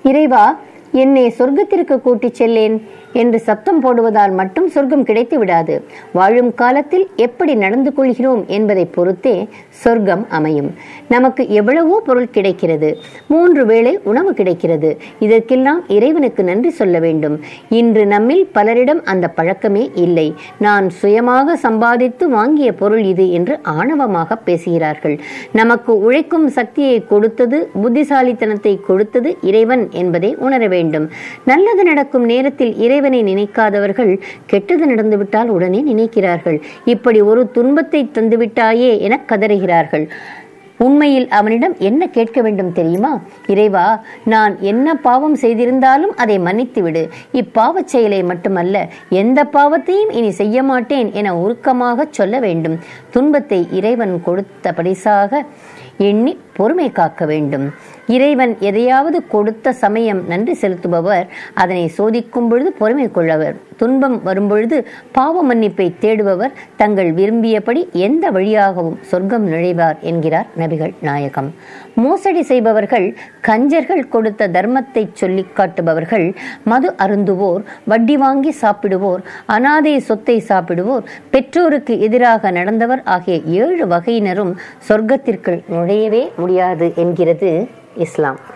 இறைவா என்னை சொர்க்கத்திற்கு கூட்டிச் செல்லேன் என்று சத்தம் போடுவதால் மட்டும் சொர்க்கம் கிடைத்து விடாது வாழும் காலத்தில் எப்படி நடந்து கொள்கிறோம் என்பதை பொறுத்தே சொர்க்கம் அமையும் நமக்கு எவ்வளவோ பொருள் கிடைக்கிறது மூன்று வேளை உணவு கிடைக்கிறது இதற்கெல்லாம் இறைவனுக்கு நன்றி சொல்ல வேண்டும் இன்று நம்மில் பலரிடம் அந்த பழக்கமே இல்லை நான் சுயமாக சம்பாதித்து வாங்கிய பொருள் இது என்று ஆணவமாக பேசுகிறார்கள் நமக்கு உழைக்கும் சக்தியை கொடுத்தது புத்திசாலித்தனத்தை கொடுத்தது இறைவன் என்பதை உணர வேண்டும் நல்லது நடக்கும் நேரத்தில் இறைவனை நினைக்காதவர்கள் கெட்டது நடந்துவிட்டால் உடனே நினைக்கிறார்கள் இப்படி ஒரு துன்பத்தை தந்துவிட்டாயே என கதறுகிறார்கள் உண்மையில் அவனிடம் என்ன கேட்க வேண்டும் தெரியுமா இறைவா நான் என்ன பாவம் செய்திருந்தாலும் அதை மன்னித்து விடு இப்பாவச் செயலை மட்டுமல்ல எந்த பாவத்தையும் இனி செய்ய மாட்டேன் என உருக்கமாக சொல்ல வேண்டும் துன்பத்தை இறைவன் கொடுத்த பரிசாக எண்ணி பொறுமை காக்க வேண்டும் இறைவன் எதையாவது கொடுத்த சமயம் நன்றி செலுத்துபவர் அதனை சோதிக்கும் பொழுது பொறுமை கொள்ளவர் துன்பம் வரும்பொழுது பாவ மன்னிப்பை தேடுபவர் தங்கள் விரும்பியபடி எந்த வழியாகவும் சொர்க்கம் நுழைவார் என்கிறார் நபிகள் நாயகம் மோசடி செய்பவர்கள் கஞ்சர்கள் கொடுத்த தர்மத்தை சொல்லிக் காட்டுபவர்கள் மது அருந்துவோர் வட்டி வாங்கி சாப்பிடுவோர் அனாதை சொத்தை சாப்பிடுவோர் பெற்றோருக்கு எதிராக நடந்தவர் ஆகிய ஏழு வகையினரும் சொர்க்கத்திற்குள் நுழையவே முடியாது என்கிறது இஸ்லாம்